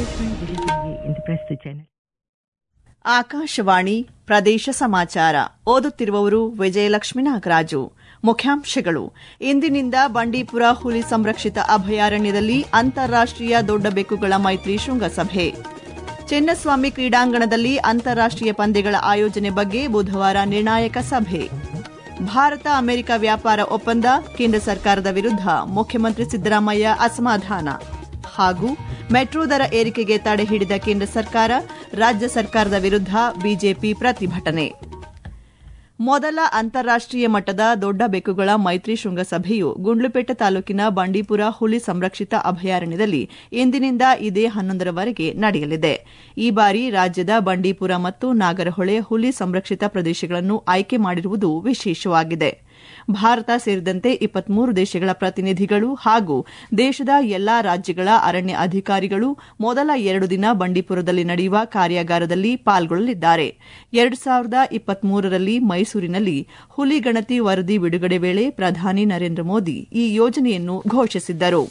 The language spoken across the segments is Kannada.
आकाशवाणी दिल्ली के लिए इंद्रप्रस्थ चैनल ಆಕಾಶವಾಣಿ ಪ್ರದೇಶ ಸಮಾಚಾರ ಓದುತ್ತಿರುವವರು ವಿಜಯಲಕ್ಷ್ಮಿ ನಾಗರಾಜು ಮುಖ್ಯಾಂಶಗಳು ಇಂದಿನಿಂದ ಬಂಡೀಪುರ ಹುಲಿ ಸಂರಕ್ಷಿತ ಅಭಯಾರಣ್ಯದಲ್ಲಿ ಅಂತಾರಾಷ್ಟೀಯ ದೊಡ್ಡ ಬೆಕ್ಕುಗಳ ಮೈತ್ರಿ ಶೃಂಗಸಭೆ ಚಿನ್ನಸ್ವಾಮಿ ಕ್ರೀಡಾಂಗಣದಲ್ಲಿ ಅಂತಾರಾಷ್ಟೀಯ ಪಂದ್ಯಗಳ ಆಯೋಜನೆ ಬಗ್ಗೆ ಬುಧವಾರ ನಿರ್ಣಾಯಕ ಸಭೆ ಭಾರತ ಅಮೆರಿಕ ವ್ಯಾಪಾರ ಒಪ್ಪಂದ ಕೇಂದ್ರ ಸರ್ಕಾರದ ವಿರುದ್ಧ ಮುಖ್ಯಮಂತ್ರಿ ಸಿದ್ದರಾಮಯ್ಯ ಅಸಮಾಧಾನ ಹಾಗೂ ಮೆಟ್ರೋ ದರ ಏರಿಕೆಗೆ ತಡೆ ಹಿಡಿದ ಕೇಂದ್ರ ಸರ್ಕಾರ ರಾಜ್ಯ ಸರ್ಕಾರದ ವಿರುದ್ಧ ಬಿಜೆಪಿ ಪ್ರತಿಭಟನೆ ಮೊದಲ ಅಂತಾರಾಷ್ಟೀಯ ಮಟ್ಟದ ದೊಡ್ಡ ಬೆಕ್ಕುಗಳ ಮೈತ್ರಿ ಶೃಂಗಸಭೆಯು ಗುಂಡ್ಲುಪೇಟೆ ತಾಲೂಕಿನ ಬಂಡೀಪುರ ಹುಲಿ ಸಂರಕ್ಷಿತ ಅಭಯಾರಣ್ಯದಲ್ಲಿ ಇಂದಿನಿಂದ ಇದೇ ಹನ್ನೊಂದರವರೆಗೆ ನಡೆಯಲಿದೆ ಈ ಬಾರಿ ರಾಜ್ಯದ ಬಂಡೀಪುರ ಮತ್ತು ನಾಗರಹೊಳೆ ಹುಲಿ ಸಂರಕ್ಷಿತ ಪ್ರದೇಶಗಳನ್ನು ಆಯ್ಕೆ ಮಾಡಿರುವುದು ವಿಶೇಷವಾಗಿದೆ ಭಾರತ ಸೇರಿದಂತೆ ಇಪ್ಪತ್ಮೂರು ದೇಶಗಳ ಪ್ರತಿನಿಧಿಗಳು ಹಾಗೂ ದೇಶದ ಎಲ್ಲಾ ರಾಜ್ಯಗಳ ಅರಣ್ಯ ಅಧಿಕಾರಿಗಳು ಮೊದಲ ಎರಡು ದಿನ ಬಂಡೀಪುರದಲ್ಲಿ ನಡೆಯುವ ಕಾರ್ಯಾಗಾರದಲ್ಲಿ ಪಾಲ್ಗೊಳ್ಳಲಿದ್ದಾರೆ ಎರಡು ಸಾವಿರದ ಇಪ್ಪತ್ಮೂರರಲ್ಲಿ ಮೈಸೂರಿನಲ್ಲಿ ಹುಲಿ ಗಣತಿ ವರದಿ ಬಿಡುಗಡೆ ವೇಳೆ ಪ್ರಧಾನಿ ನರೇಂದ್ರ ಮೋದಿ ಈ ಯೋಜನೆಯನ್ನು ಘೋಷಿಸಿದ್ದರು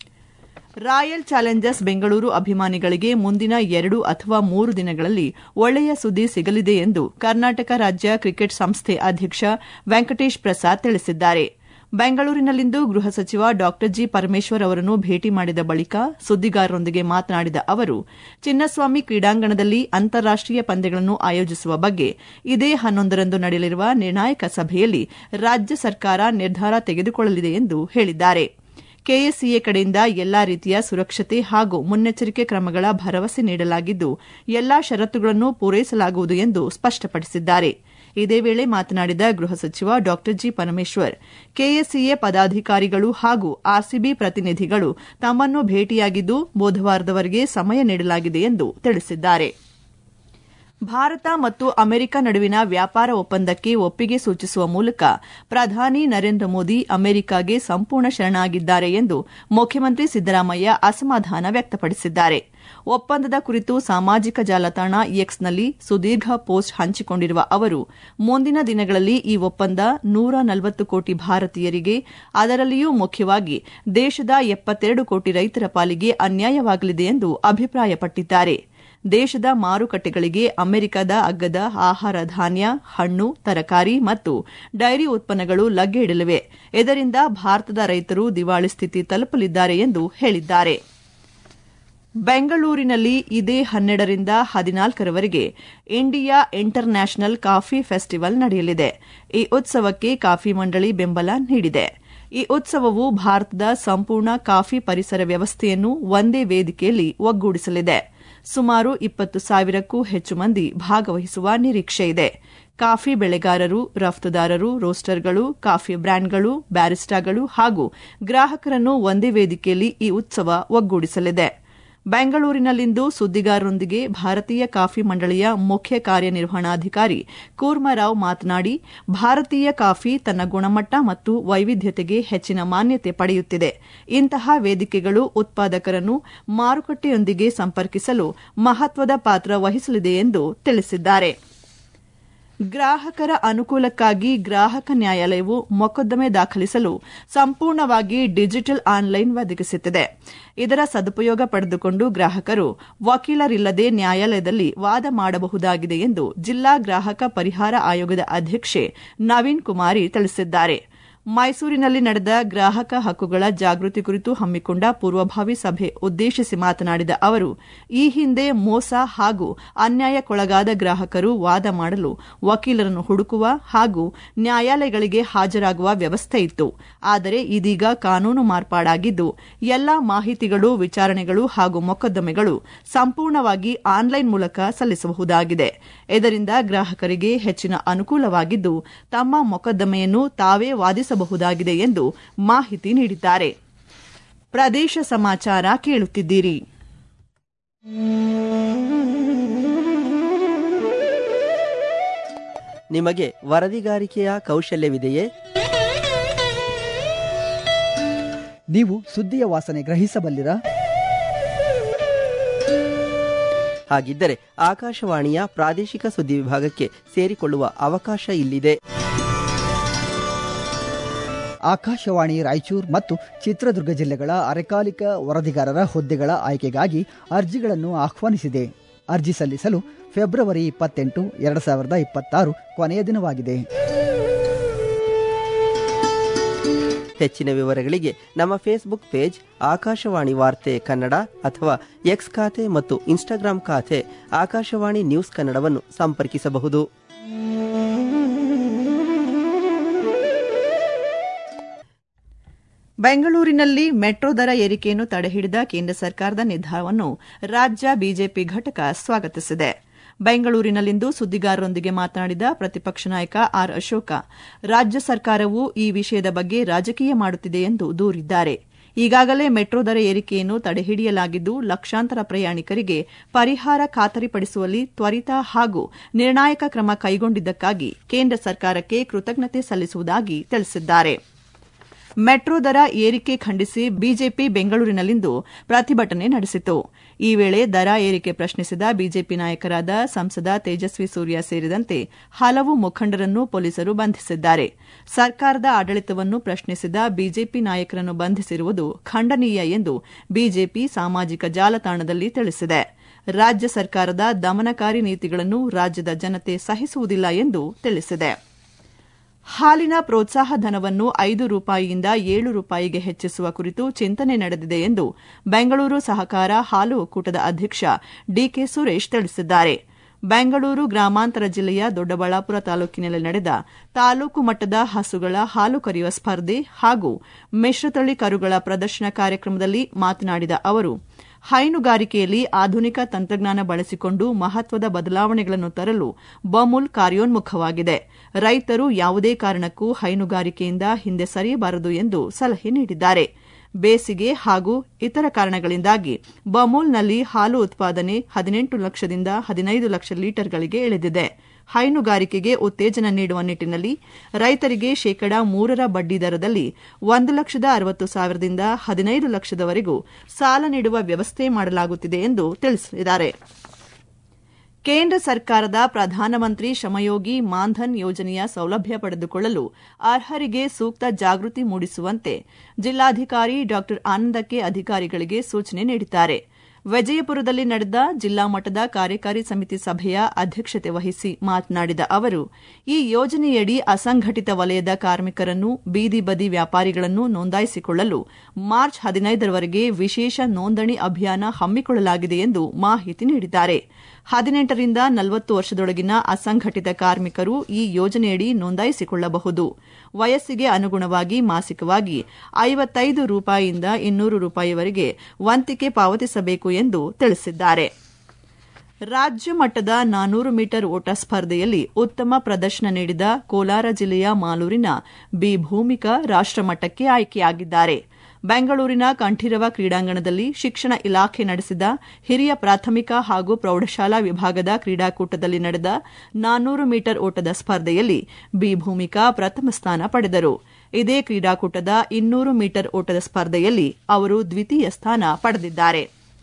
ರಾಯಲ್ ಚಾಲೆಂಜರ್ಸ್ ಬೆಂಗಳೂರು ಅಭಿಮಾನಿಗಳಿಗೆ ಮುಂದಿನ ಎರಡು ಅಥವಾ ಮೂರು ದಿನಗಳಲ್ಲಿ ಒಳ್ಳೆಯ ಸುದ್ದಿ ಸಿಗಲಿದೆ ಎಂದು ಕರ್ನಾಟಕ ರಾಜ್ಯ ಕ್ರಿಕೆಟ್ ಸಂಸ್ಥೆ ಅಧ್ಯಕ್ಷ ವೆಂಕಟೇಶ್ ಪ್ರಸಾದ್ ತಿಳಿಸಿದ್ದಾರೆ ಬೆಂಗಳೂರಿನಲ್ಲಿಂದು ಗೃಹ ಸಚಿವ ಡಾ ಜಿ ಪರಮೇಶ್ವರ್ ಅವರನ್ನು ಭೇಟಿ ಮಾಡಿದ ಬಳಿಕ ಸುದ್ದಿಗಾರರೊಂದಿಗೆ ಮಾತನಾಡಿದ ಅವರು ಚಿನ್ನಸ್ವಾಮಿ ಕ್ರೀಡಾಂಗಣದಲ್ಲಿ ಅಂತಾರಾಷ್ಟೀಯ ಪಂದ್ಯಗಳನ್ನು ಆಯೋಜಿಸುವ ಬಗ್ಗೆ ಇದೇ ಹನ್ನೊಂದರಂದು ನಡೆಯಲಿರುವ ನಿರ್ಣಾಯಕ ಸಭೆಯಲ್ಲಿ ರಾಜ್ಯ ಸರ್ಕಾರ ನಿರ್ಧಾರ ತೆಗೆದುಕೊಳ್ಳಲಿದೆ ಎಂದು ಹೇಳಿದ್ದಾರೆ ಕೆಎಸ್ಸಿಎ ಕಡೆಯಿಂದ ಎಲ್ಲಾ ರೀತಿಯ ಸುರಕ್ಷತೆ ಹಾಗೂ ಮುನ್ನೆಚ್ಚರಿಕೆ ಕ್ರಮಗಳ ಭರವಸೆ ನೀಡಲಾಗಿದ್ದು ಎಲ್ಲಾ ಷರತ್ತುಗಳನ್ನು ಪೂರೈಸಲಾಗುವುದು ಎಂದು ಸ್ಪಷ್ಟಪಡಿಸಿದ್ದಾರೆ ಇದೇ ವೇಳೆ ಮಾತನಾಡಿದ ಗೃಹ ಸಚಿವ ಡಾ ಜಿ ಪರಮೇಶ್ವರ್ ಕೆಎಸ್ಸಿಎ ಪದಾಧಿಕಾರಿಗಳು ಹಾಗೂ ಆರ್ಸಿಬಿ ಪ್ರತಿನಿಧಿಗಳು ತಮ್ಮನ್ನು ಭೇಟಿಯಾಗಿದ್ದು ಬುಧವಾರದವರೆಗೆ ಸಮಯ ನೀಡಲಾಗಿದೆ ಎಂದು ತಿಳಿಸಿದ್ದಾರೆ ಭಾರತ ಮತ್ತು ಅಮೆರಿಕ ನಡುವಿನ ವ್ಯಾಪಾರ ಒಪ್ಪಂದಕ್ಕೆ ಒಪ್ಪಿಗೆ ಸೂಚಿಸುವ ಮೂಲಕ ಪ್ರಧಾನಿ ನರೇಂದ್ರ ಮೋದಿ ಅಮೆರಿಕಾಗೆ ಸಂಪೂರ್ಣ ಶರಣಾಗಿದ್ದಾರೆ ಎಂದು ಮುಖ್ಯಮಂತ್ರಿ ಸಿದ್ದರಾಮಯ್ಯ ಅಸಮಾಧಾನ ವ್ಯಕ್ತಪಡಿಸಿದ್ದಾರೆ ಒಪ್ಪಂದದ ಕುರಿತು ಸಾಮಾಜಿಕ ಜಾಲತಾಣ ಎಕ್ಸ್ನಲ್ಲಿ ಸುದೀರ್ಘ ಪೋಸ್ಟ್ ಹಂಚಿಕೊಂಡಿರುವ ಅವರು ಮುಂದಿನ ದಿನಗಳಲ್ಲಿ ಈ ಒಪ್ಪಂದ ನೂರ ನಲವತ್ತು ಕೋಟಿ ಭಾರತೀಯರಿಗೆ ಅದರಲ್ಲಿಯೂ ಮುಖ್ಯವಾಗಿ ದೇಶದ ಎಪ್ಪತ್ತೆರಡು ಕೋಟಿ ರೈತರ ಪಾಲಿಗೆ ಅನ್ಯಾಯವಾಗಲಿದೆ ಎಂದು ಅಭಿಪ್ರಾಯಪಟ್ಟಿದ್ದಾರೆ ದೇಶದ ಮಾರುಕಟ್ಟೆಗಳಿಗೆ ಅಮೆರಿಕದ ಅಗ್ಗದ ಆಹಾರ ಧಾನ್ಯ ಹಣ್ಣು ತರಕಾರಿ ಮತ್ತು ಡೈರಿ ಉತ್ಪನ್ನಗಳು ಲಗ್ಗೆ ಇಡಲಿವೆ ಇದರಿಂದ ಭಾರತದ ರೈತರು ದಿವಾಳಿ ಸ್ಥಿತಿ ತಲುಪಲಿದ್ದಾರೆ ಎಂದು ಹೇಳಿದ್ದಾರೆ ಬೆಂಗಳೂರಿನಲ್ಲಿ ಇದೇ ಹನ್ನೆರಡರಿಂದ ಹದಿನಾಲ್ಕರವರೆಗೆ India international coffee festival ನಡೆಯಲಿದೆ ಈ ಉತ್ಸವಕ್ಕೆ ಕಾಫಿ ಮಂಡಳಿ ಬೆಂಬಲ ನೀಡಿದೆ ಈ ಉತ್ಸವವು ಭಾರತದ ಸಂಪೂರ್ಣ ಕಾಫಿ ಪರಿಸರ ವ್ಯವಸ್ಥೆಯನ್ನು ಒಂದೇ ವೇದಿಕೆಯಲ್ಲಿ ಒಗ್ಗೂಡಿಸಲಿದೆ ಸುಮಾರು ಇಪ್ಪತ್ತು ಸಾವಿರಕ್ಕೂ ಹೆಚ್ಚು ಮಂದಿ ಭಾಗವಹಿಸುವ ನಿರೀಕ್ಷೆಯಿದೆ ಕಾಫಿ ಬೆಳೆಗಾರರು ರಫ್ತುದಾರರು ರೋಸ್ಟರ್ಗಳು ಕಾಫಿ ಬ್ರ್ಯಾಂಡ್ಗಳು ಬ್ಯಾರಿಸ್ಟಾಗಳು ಹಾಗೂ ಗ್ರಾಹಕರನ್ನು ಒಂದೇ ವೇದಿಕೆಯಲ್ಲಿ ಈ ಉತ್ಸವ ಒಗ್ಗೂಡಿಸಲಿದೆ ಬೆಂಗಳೂರಿನಲ್ಲಿಂದು ಸುದ್ದಿಗಾರರೊಂದಿಗೆ ಭಾರತೀಯ ಕಾಫಿ ಮಂಡಳಿಯ ಮುಖ್ಯ ಕಾರ್ಯನಿರ್ವಹಣಾಧಿಕಾರಿ ಕೂರ್ಮರಾವ್ ಮಾತನಾಡಿ ಭಾರತೀಯ ಕಾಫಿ ತನ್ನ ಗುಣಮಟ್ಟ ಮತ್ತು ವೈವಿಧ್ಯತೆಗೆ ಹೆಚ್ಚಿನ ಮಾನ್ಯತೆ ಪಡೆಯುತ್ತಿದೆ ಇಂತಹ ವೇದಿಕೆಗಳು ಉತ್ಪಾದಕರನ್ನು ಮಾರುಕಟ್ಟೆಯೊಂದಿಗೆ ಸಂಪರ್ಕಿಸಲು ಮಹತ್ವದ ಪಾತ್ರ ವಹಿಸಲಿದೆ ಎಂದು ತಿಳಿಸಿದ್ದಾರೆ ಗ್ರಾಹಕರ ಅನುಕೂಲಕ್ಕಾಗಿ ಗ್ರಾಹಕ ನ್ಯಾಯಾಲಯವು ಮೊಕದ್ದಮೆ ದಾಖಲಿಸಲು ಸಂಪೂರ್ಣವಾಗಿ ಡಿಜಿಟಲ್ ಆನ್ಲೈನ್ ಒದಗಿಸುತ್ತಿದೆ ಇದರ ಸದುಪಯೋಗ ಪಡೆದುಕೊಂಡು ಗ್ರಾಹಕರು ವಕೀಲರಿಲ್ಲದೆ ನ್ಯಾಯಾಲಯದಲ್ಲಿ ವಾದ ಮಾಡಬಹುದಾಗಿದೆ ಎಂದು ಜಿಲ್ಲಾ ಗ್ರಾಹಕ ಪರಿಹಾರ ಆಯೋಗದ ಅಧ್ಯಕ್ಷೆ ನವೀನ್ ಕುಮಾರಿ ತಿಳಿಸಿದ್ದಾರೆ ಮೈಸೂರಿನಲ್ಲಿ ನಡೆದ ಗ್ರಾಹಕ ಹಕ್ಕುಗಳ ಜಾಗೃತಿ ಕುರಿತು ಹಮ್ಮಿಕೊಂಡ ಪೂರ್ವಭಾವಿ ಸಭೆ ಉದ್ದೇಶಿಸಿ ಮಾತನಾಡಿದ ಅವರು ಈ ಹಿಂದೆ ಮೋಸ ಹಾಗೂ ಅನ್ಯಾಯಕ್ಕೊಳಗಾದ ಗ್ರಾಹಕರು ವಾದ ಮಾಡಲು ವಕೀಲರನ್ನು ಹುಡುಕುವ ಹಾಗೂ ನ್ಯಾಯಾಲಯಗಳಿಗೆ ಹಾಜರಾಗುವ ವ್ಯವಸ್ಥೆ ಇತ್ತು ಆದರೆ ಇದೀಗ ಕಾನೂನು ಮಾರ್ಪಾಡಾಗಿದ್ದು ಎಲ್ಲಾ ಮಾಹಿತಿಗಳು ವಿಚಾರಣೆಗಳು ಹಾಗೂ ಮೊಕದ್ದಮೆಗಳು ಸಂಪೂರ್ಣವಾಗಿ ಆನ್ಲೈನ್ ಮೂಲಕ ಸಲ್ಲಿಸಬಹುದಾಗಿದೆ ಇದರಿಂದ ಗ್ರಾಹಕರಿಗೆ ಹೆಚ್ಚಿನ ಅನುಕೂಲವಾಗಿದ್ದು ತಮ್ಮ ಮೊಕದ್ದಮೆಯನ್ನು ತಾವೇ ವಾದಿಸಬಹುದಾಗಿದೆ ಎಂದು ಮಾಹಿತಿ ನೀಡಿದ್ದಾರೆ ಪ್ರದೇಶ ಸಮಾಚಾರ ಕೇಳುತ್ತಿದ್ದೀರಿ ನಿಮಗೆ ವರದಿಗಾರಿಕೆಯ ಕೌಶಲ್ಯವಿದೆಯೇ ನೀವು ಸುದ್ದಿಯ ವಾಸನೆ ಗ್ರಹಿಸಬಲ್ಲಿರಾ ಹಾಗಿದ್ದರೆ ಆಕಾಶವಾಣಿಯ ಪ್ರಾದೇಶಿಕ ಸುದ್ದಿ ವಿಭಾಗಕ್ಕೆ ಸೇರಿಕೊಳ್ಳುವ ಅವಕಾಶ ಇಲ್ಲಿದೆ ಆಕಾಶವಾಣಿ ರಾಯಚೂರು ಮತ್ತು ಚಿತ್ರದುರ್ಗ ಜಿಲ್ಲೆಗಳ ಅರೆಕಾಲಿಕ ವರದಿಗಾರರ ಹುದ್ದೆಗಳ ಆಯ್ಕೆಗಾಗಿ ಅರ್ಜಿಗಳನ್ನು ಆಹ್ವಾನಿಸಿದೆ ಅರ್ಜಿ ಸಲ್ಲಿಸಲು ಫೆಬ್ರವರಿ ಇಪ್ಪತ್ತೆಂಟು ಎರಡು ಸಾವಿರದ ಇಪ್ಪತ್ತಾರು ಕೊನೆಯ ದಿನವಾಗಿದೆ ಹೆಚ್ಚಿನ ವಿವರಗಳಿಗೆ ನಮ್ಮ ಫೇಸ್ಬುಕ್ ಪೇಜ್ ಆಕಾಶವಾಣಿ ವಾರ್ತೆ ಕನ್ನಡ ಅಥವಾ ಎಕ್ಸ್ ಖಾತೆ ಮತ್ತು ಇನ್ಸ್ಟಾಗ್ರಾಂ ಖಾತೆ ಆಕಾಶವಾಣಿ ನ್ಯೂಸ್ ಕನ್ನಡವನ್ನು ಸಂಪರ್ಕಿಸಬಹುದು ಬೆಂಗಳೂರಿನಲ್ಲಿ ಮೆಟ್ರೋ ದರ ಏರಿಕೆಯನ್ನು ತಡೆಹಿಡಿದ ಕೇಂದ್ರ ಸರ್ಕಾರದ ನಿರ್ಧಾರವನ್ನು ರಾಜ್ಯ ಬಿಜೆಪಿ ಘಟಕ ಸ್ವಾಗತಿಸಿದೆ ಬೆಂಗಳೂರಿನಲ್ಲಿಂದು ಸುದ್ದಿಗಾರರೊಂದಿಗೆ ಮಾತನಾಡಿದ ಪ್ರತಿಪಕ್ಷ ನಾಯಕ ಆರ್ ಅಶೋಕ ರಾಜ್ಯ ಸರ್ಕಾರವು ಈ ವಿಷಯದ ಬಗ್ಗೆ ರಾಜಕೀಯ ಮಾಡುತ್ತಿದೆ ಎಂದು ದೂರಿದ್ದಾರೆ ಈಗಾಗಲೇ ಮೆಟ್ರೋ ದರ ಏರಿಕೆಯನ್ನು ತಡೆಹಿಡಿಯಲಾಗಿದ್ದು ಲಕ್ಷಾಂತರ ಪ್ರಯಾಣಿಕರಿಗೆ ಪರಿಹಾರ ಖಾತರಿಪಡಿಸುವಲ್ಲಿ ತ್ವರಿತ ಹಾಗೂ ನಿರ್ಣಾಯಕ ಕ್ರಮ ಕೈಗೊಂಡಿದ್ದಕ್ಕಾಗಿ ಕೇಂದ್ರ ಸರ್ಕಾರಕ್ಕೆ ಕೃತಜ್ಞತೆ ಸಲ್ಲಿಸುವುದಾಗಿ ತಿಳಿಸಿದ್ದಾರೆ ಮೆಟ್ರೋ ದರ ಏರಿಕೆ ಖಂಡಿಸಿ ಬಿಜೆಪಿ ಬೆಂಗಳೂರಿನಲ್ಲಿಂದು ಪ್ರತಿಭಟನೆ ನಡೆಸಿತು ಈ ವೇಳೆ ದರ ಏರಿಕೆ ಪ್ರಶ್ನಿಸಿದ ಬಿಜೆಪಿ ನಾಯಕರಾದ ಸಂಸದ ತೇಜಸ್ವಿ ಸೂರ್ಯ ಸೇರಿದಂತೆ ಹಲವು ಮುಖಂಡರನ್ನು ಪೊಲೀಸರು ಬಂಧಿಸಿದ್ದಾರೆ ಸರ್ಕಾರದ ಆಡಳಿತವನ್ನು ಪ್ರಶ್ನಿಸಿದ ಬಿಜೆಪಿ ನಾಯಕರನ್ನು ಬಂಧಿಸಿರುವುದು ಖಂಡನೀಯ ಎಂದು ಬಿಜೆಪಿ ಸಾಮಾಜಿಕ ಜಾಲತಾಣದಲ್ಲಿ ತಿಳಿಸಿದೆ ರಾಜ್ಯ ಸರ್ಕಾರದ ದಮನಕಾರಿ ನೀತಿಗಳನ್ನು ರಾಜ್ಯದ ಜನತೆ ಸಹಿಸುವುದಿಲ್ಲ ಎಂದು ತಿಳಿಸಿದೆ ಹಾಲಿನ ಪ್ರೋತ್ಸಾಹ ಧನವನ್ನು ಐದು ರೂಪಾಯಿಯಿಂದ ಏಳು ರೂಪಾಯಿಗೆ ಹೆಚ್ಚಿಸುವ ಕುರಿತು ಚಿಂತನೆ ನಡೆದಿದೆ ಎಂದು ಬೆಂಗಳೂರು ಸಹಕಾರ ಹಾಲು ಒಕ್ಕೂಟದ ಅಧ್ಯಕ್ಷ ಡಿಕೆ ಸುರೇಶ್ ತಿಳಿಸಿದ್ದಾರೆ ಬೆಂಗಳೂರು ಗ್ರಾಮಾಂತರ ಜಿಲ್ಲೆಯ ದೊಡ್ಡಬಳ್ಳಾಪುರ ತಾಲೂಕಿನಲ್ಲಿ ನಡೆದ ತಾಲೂಕು ಮಟ್ಟದ ಹಸುಗಳ ಹಾಲು ಕರೆಯುವ ಸ್ಪರ್ಧೆ ಹಾಗೂ ಮಿಶ್ರತಳಿ ಕರುಗಳ ಪ್ರದರ್ಶನ ಕಾರ್ಯಕ್ರಮದಲ್ಲಿ ಮಾತನಾಡಿದ ಅವರು ಹೈನುಗಾರಿಕೆಯಲ್ಲಿ ಆಧುನಿಕ ತಂತ್ರಜ್ಞಾನ ಬಳಸಿಕೊಂಡು ಮಹತ್ವದ ಬದಲಾವಣೆಗಳನ್ನು ತರಲು ಬಮುಲ್ ಕಾರ್ಯೋನ್ಮುಖವಾಗಿದೆ ರೈತರು ಯಾವುದೇ ಕಾರಣಕ್ಕೂ ಹೈನುಗಾರಿಕೆಯಿಂದ ಹಿಂದೆ ಸರಿಯಬಾರದು ಎಂದು ಸಲಹೆ ನೀಡಿದ್ದಾರೆ ಬೇಸಿಗೆ ಹಾಗೂ ಇತರ ಕಾರಣಗಳಿಂದಾಗಿ ಬಮೂಲ್ನಲ್ಲಿ ಹಾಲು ಉತ್ಪಾದನೆ ಹದಿನೆಂಟು ಲಕ್ಷದಿಂದ ಹದಿನೈದು ಲಕ್ಷ ಲೀಟರ್ಗಳಿಗೆ ಇಳಿದಿದೆ ಹೈನುಗಾರಿಕೆಗೆ ಉತ್ತೇಜನ ನೀಡುವ ನಿಟ್ಟಿನಲ್ಲಿ ರೈತರಿಗೆ ಶೇಕಡಾ ಮೂರರ ಬಡ್ಡಿ ದರದಲ್ಲಿ ಒಂದು ಲಕ್ಷದ ಅರವತ್ತು ಸಾವಿರದಿಂದ ಹದಿನೈದು ಲಕ್ಷದವರೆಗೂ ಸಾಲ ನೀಡುವ ವ್ಯವಸ್ಥೆ ಮಾಡಲಾಗುತ್ತಿದೆ ಎಂದು ತಿಳಿಸಿದ್ದಾರೆ ಕೇಂದ್ರ ಸರ್ಕಾರದ ಪ್ರಧಾನಮಂತ್ರಿ ಶ್ರಮಯೋಗಿ ಮಾನ್ಧನ್ ಯೋಜನೆಯ ಸೌಲಭ್ಯ ಪಡೆದುಕೊಳ್ಳಲು ಅರ್ಹರಿಗೆ ಸೂಕ್ತ ಜಾಗೃತಿ ಮೂಡಿಸುವಂತೆ ಜಿಲ್ಲಾಧಿಕಾರಿ ಡಾ ಆನಂದಕ್ಕೆ ಅಧಿಕಾರಿಗಳಿಗೆ ಸೂಚನೆ ನೀಡಿದ್ದಾರೆ ವಿಜಯಪುರದಲ್ಲಿ ನಡೆದ ಜಿಲ್ಲಾ ಮಟ್ಟದ ಕಾರ್ಯಕಾರಿ ಸಮಿತಿ ಸಭೆಯ ಅಧ್ಯಕ್ಷತೆ ವಹಿಸಿ ಮಾತನಾಡಿದ ಅವರು ಈ ಯೋಜನೆಯಡಿ ಅಸಂಘಟಿತ ವಲಯದ ಕಾರ್ಮಿಕರನ್ನು ಬೀದಿ ಬದಿ ವ್ಯಾಪಾರಿಗಳನ್ನು ನೋಂದಾಯಿಸಿಕೊಳ್ಳಲು ಮಾರ್ಚ್ ಹದಿನೈದರವರೆಗೆ ವಿಶೇಷ ನೋಂದಣಿ ಅಭಿಯಾನ ಹಮ್ಮಿಕೊಳ್ಳಲಾಗಿದೆ ಎಂದು ಮಾಹಿತಿ ನೀಡಿದ್ದಾರೆ ಹದಿನೆಂಟರಿಂದ ನಲವತ್ತು ವರ್ಷದೊಳಗಿನ ಅಸಂಘಟಿತ ಕಾರ್ಮಿಕರು ಈ ಯೋಜನೆಯಡಿ ನೋಂದಾಯಿಸಿಕೊಳ್ಳಬಹುದು ವಯಸ್ಸಿಗೆ ಅನುಗುಣವಾಗಿ ಮಾಸಿಕವಾಗಿ ಐವತ್ತೈದು ರೂಪಾಯಿಯಿಂದ ಇನ್ನೂರು ರೂಪಾಯಿವರೆಗೆ ವಂತಿಕೆ ಪಾವತಿಸಬೇಕು ಎಂದು ತಿಳಿಸಿದ್ದಾರೆ ರಾಜ್ಯ ಮಟ್ಟದ ನಾನೂರು ಮೀಟರ್ ಓಟ ಸ್ಪರ್ಧೆಯಲ್ಲಿ ಉತ್ತಮ ಪ್ರದರ್ಶನ ನೀಡಿದ ಕೋಲಾರ ಜಿಲ್ಲೆಯ ಮಾಲೂರಿನ ಬಿ ಭೂಮಿಕಾ ರಾಷ್ಟಮಟ್ಟಕ್ಕೆ ಆಯ್ಕೆಯಾಗಿದ್ದಾರೆ ಬೆಂಗಳೂರಿನ ಕಂಠೀರವ ಕ್ರೀಡಾಂಗಣದಲ್ಲಿ ಶಿಕ್ಷಣ ಇಲಾಖೆ ನಡೆಸಿದ ಹಿರಿಯ ಪ್ರಾಥಮಿಕ ಹಾಗೂ ಪ್ರೌಢಶಾಲಾ ವಿಭಾಗದ ಕ್ರೀಡಾಕೂಟದಲ್ಲಿ ನಡೆದ ನಾನ್ನೂರು ಮೀಟರ್ ಓಟದ ಸ್ಪರ್ಧೆಯಲ್ಲಿ ಬಿ ಭೂಮಿಕಾ ಪ್ರಥಮ ಸ್ಥಾನ ಪಡೆದರು ಇದೇ ಕ್ರೀಡಾಕೂಟದ ಇನ್ನೂರು ಮೀಟರ್ ಓಟದ ಸ್ಪರ್ಧೆಯಲ್ಲಿ ಅವರು ದ್ವಿತೀಯ ಸ್ಥಾನ ಪಡೆದಿದ್ದಾರೆ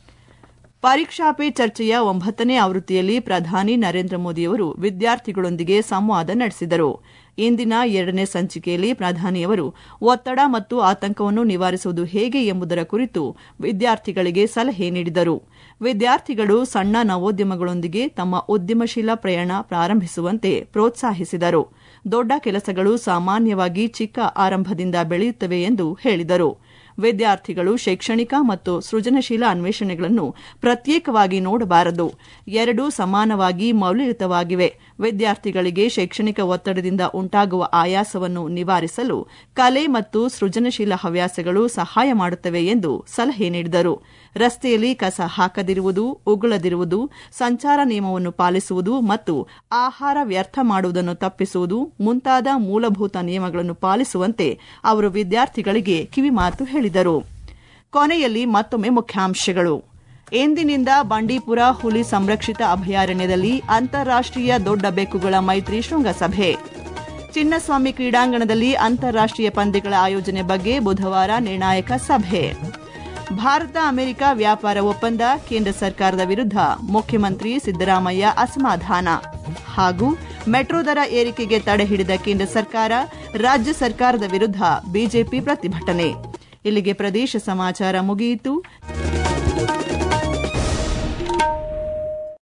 ಪರೀಕ್ಷಾ ಪೇ ಚರ್ಚೆಯ ಒಂಬತ್ತನೇ ಆವೃತ್ತಿಯಲ್ಲಿ ಪ್ರಧಾನಿ ನರೇಂದ್ರ ಮೋದಿಯವರು ವಿದ್ಯಾರ್ಥಿಗಳೊಂದಿಗೆ ಸಂವಾದ ನಡೆಸಿದರು ಇಂದಿನ ಎರಡನೇ ಸಂಚಿಕೆಯಲ್ಲಿ ಪ್ರಧಾನಿಯವರು ಒತ್ತಡ ಮತ್ತು ಆತಂಕವನ್ನು ನಿವಾರಿಸುವುದು ಹೇಗೆ ಎಂಬುದರ ಕುರಿತು ವಿದ್ಯಾರ್ಥಿಗಳಿಗೆ ಸಲಹೆ ನೀಡಿದರು ವಿದ್ಯಾರ್ಥಿಗಳು ಸಣ್ಣ ನವೋದ್ಯಮಗಳೊಂದಿಗೆ ತಮ್ಮ ಉದ್ಯಮಶೀಲ ಪ್ರಯಾಣ ಪ್ರಾರಂಭಿಸುವಂತೆ ಪ್ರೋತ್ಸಾಹಿಸಿದರು ದೊಡ್ಡ ಕೆಲಸಗಳು ಸಾಮಾನ್ಯವಾಗಿ ಚಿಕ್ಕ ಆರಂಭದಿಂದ ಬೆಳೆಯುತ್ತವೆ ಎಂದು ಹೇಳಿದರು ವಿದ್ಯಾರ್ಥಿಗಳು ಶೈಕ್ಷಣಿಕ ಮತ್ತು ಸೃಜನಶೀಲ ಅನ್ವೇಷಣೆಗಳನ್ನು ಪ್ರತ್ಯೇಕವಾಗಿ ನೋಡಬಾರದು ಎರಡೂ ಸಮಾನವಾಗಿ ಮೌಲ್ಯಯುತವಾಗಿವೆ ವಿದ್ಯಾರ್ಥಿಗಳಿಗೆ ಶೈಕ್ಷಣಿಕ ಒತ್ತಡದಿಂದ ಉಂಟಾಗುವ ಆಯಾಸವನ್ನು ನಿವಾರಿಸಲು ಕಲೆ ಮತ್ತು ಸೃಜನಶೀಲ ಹವ್ಯಾಸಗಳು ಸಹಾಯ ಮಾಡುತ್ತವೆ ಎಂದು ಸಲಹೆ ನೀಡಿದರು ರಸ್ತೆಯಲ್ಲಿ ಕಸ ಹಾಕದಿರುವುದು ಉಗುಳದಿರುವುದು ಸಂಚಾರ ನಿಯಮವನ್ನು ಪಾಲಿಸುವುದು ಮತ್ತು ಆಹಾರ ವ್ಯರ್ಥ ಮಾಡುವುದನ್ನು ತಪ್ಪಿಸುವುದು ಮುಂತಾದ ಮೂಲಭೂತ ನಿಯಮಗಳನ್ನು ಪಾಲಿಸುವಂತೆ ಅವರು ವಿದ್ಯಾರ್ಥಿಗಳಿಗೆ ಕಿವಿಮಾತು ಹೇಳಿದರು ಕೊನೆಯಲ್ಲಿ ಮತ್ತೊಮ್ಮೆ ಮುಖ್ಯಾಂಶಗಳು ಎಂದಿನಿಂದ ಬಂಡೀಪುರ ಹುಲಿ ಸಂರಕ್ಷಿತ ಅಭಯಾರಣ್ಯದಲ್ಲಿ ಅಂತಾರಾಷ್ಟೀಯ ದೊಡ್ಡ ಬೆಕ್ಕುಗಳ ಮೈತ್ರಿ ಶೃಂಗಸಭೆ ಚಿನ್ನಸ್ವಾಮಿ ಕ್ರೀಡಾಂಗಣದಲ್ಲಿ ಅಂತಾರಾಷ್ಟೀಯ ಪಂದ್ಯಗಳ ಆಯೋಜನೆ ಬಗ್ಗೆ ಬುಧವಾರ ನಿರ್ಣಾಯಕ ಸಭೆ ಭಾರತ ಅಮೆರಿಕ ವ್ಯಾಪಾರ ಒಪ್ಪಂದ ಕೇಂದ್ರ ಸರ್ಕಾರದ ವಿರುದ್ಧ ಮುಖ್ಯಮಂತ್ರಿ ಸಿದ್ದರಾಮಯ್ಯ ಅಸಮಾಧಾನ ಹಾಗೂ ಮೆಟ್ರೋ ದರ ಏರಿಕೆಗೆ ತಡೆ ಹಿಡಿದ ಕೇಂದ್ರ ಸರ್ಕಾರ ರಾಜ್ಯ ಸರ್ಕಾರದ ವಿರುದ್ಧ ಬಿಜೆಪಿ ಪ್ರತಿಭಟನೆ ಇಲ್ಲಿಗೆ ಪ್ರದೇಶ ಸಮಾಚಾರ ಮುಗಿಯಿತು